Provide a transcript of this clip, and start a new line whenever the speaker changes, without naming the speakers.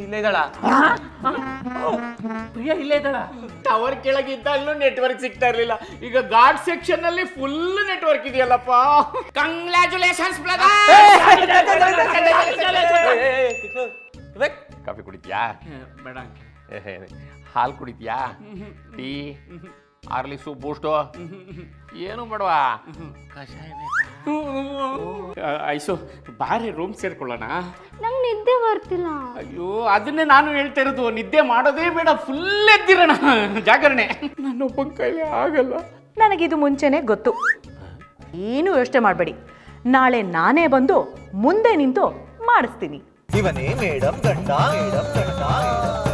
ಇಲ್ಲೇ ಇದ್ದಾಳ
ಪ್ರಿಯಾ ಇಲ್ಲೇ ಇದ್ದಾಳ ಟವರ್ ಕೆಳಗಿದ್ದಾಗಲೂ ನೆಟ್ವರ್ಕ್ ಸಿಗ್ತಾ ಇರ್ಲಿಲ್ಲ ಈಗ ಗಾರ್ಡ್ ಸೆಕ್ಷನ್ ಅಲ್ಲಿ ಫುಲ್ ನೆಟ್ವರ್ಕ್ ಇದೆಯಲ್ಲಪ್ಪ ಕಂಗ್ರ್ಯಾಚುಲೇಷನ್ಸ್
ಕಾಫಿ ಕುಡಿತೀಯಾ
ಬೇಡ
ಹಾಲು ಕುಡಿತೀಯಾ ಟೀ ಆರ್ಲಿಸು ಬೂಸ್ಟು ಏನು ಬೇಡವಾ
ಐಸು ಬಾರಿ ರೂಮ್ ಸೇರ್ಕೊಳ್ಳೋಣ
ನಂಗೆ ನಿದ್ದೆ ಬರ್ತಿಲ್ಲ
ಅಯ್ಯೋ ಅದನ್ನೇ ನಾನು ಹೇಳ್ತಾ ಇರೋದು ನಿದ್ದೆ ಮಾಡೋದೇ ಬೇಡ ಫುಲ್ ಎದ್ದಿರೋಣ ಜಾಗರಣೆ ನನ್ನೊಬ್ಬ ಕೈಲಿ ಆಗಲ್ಲ
ನನಗಿದು ಮುಂಚೆನೇ ಗೊತ್ತು ಏನು ಯೋಚನೆ ಮಾಡಬೇಡಿ ನಾಳೆ ನಾನೇ ಬಂದು ಮುಂದೆ ನಿಂತು ಮಾಡಿಸ್ತೀನಿ
ಇವನೇ ಮೇಡಮ್ ಗಂಡ ಮೇಡಮ್ ಗಂಡ ಮೇಡಮ್